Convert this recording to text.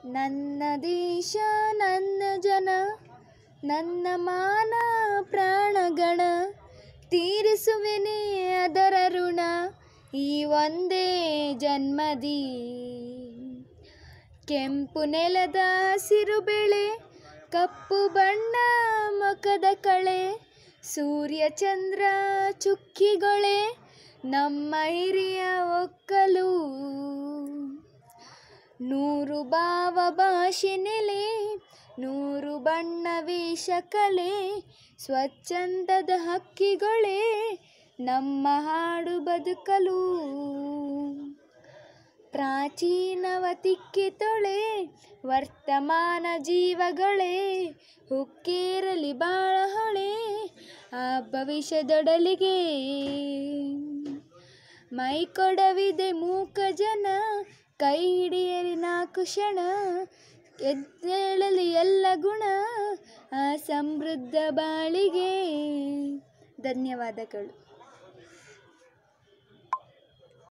ನನ್ನ ದೇಶ ನನ್ನ ಜನ ನನ್ನ ಮಾನ ಪ್ರಾಣಗಣ ತೀರಿಸುವೆನೆ ಅದರ ಋಣ ಈ ಒಂದೇ ಜನ್ಮದಿ ಕೆಂಪು ನೆಲದ ಹಸಿರು ಬೆಳೆ ಕಪ್ಪು ಬಣ್ಣ ಮುಖದ ಕಳೆ ಸೂರ್ಯ ಚಂದ್ರ ಚುಕ್ಕಿಗೊಳೆ ನಮ್ಮ ಹಿರಿಯ ಒಕ್ಕಲು ನೂರು ಭಾವ ಭಾಷೆ ನೆಲೆ ನೂರು ಬಣ್ಣ ವೇಷ ಕಲೆ ಸ್ವಚ್ಛಂದದ ಹಕ್ಕಿಗಳೇ ನಮ್ಮ ಹಾಡು ಬದುಕಲು ಪ್ರಾಚೀನವ ತಿಕ್ಕಿ ತೊಳೆ ವರ್ತಮಾನ ಜೀವಗಳೇ ಹುಕ್ಕೇರಲಿ ಬಾಳ ಹೊಳೆ ಆ ಭವಿಷ್ಯದೊಡಲಿಗೆ ಮೈ ಕೊಡವಿದೆ ಮೂಕ ಜನ ಕೈ ಹಿಡಿಯಲಿ ನಾಲ್ಕು ಕ್ಷಣ ಎದ್ದೇಳಲಿ ಎಲ್ಲ ಗುಣ ಆ ಸಮೃದ್ಧ ಬಾಳಿಗೆ ಧನ್ಯವಾದಗಳು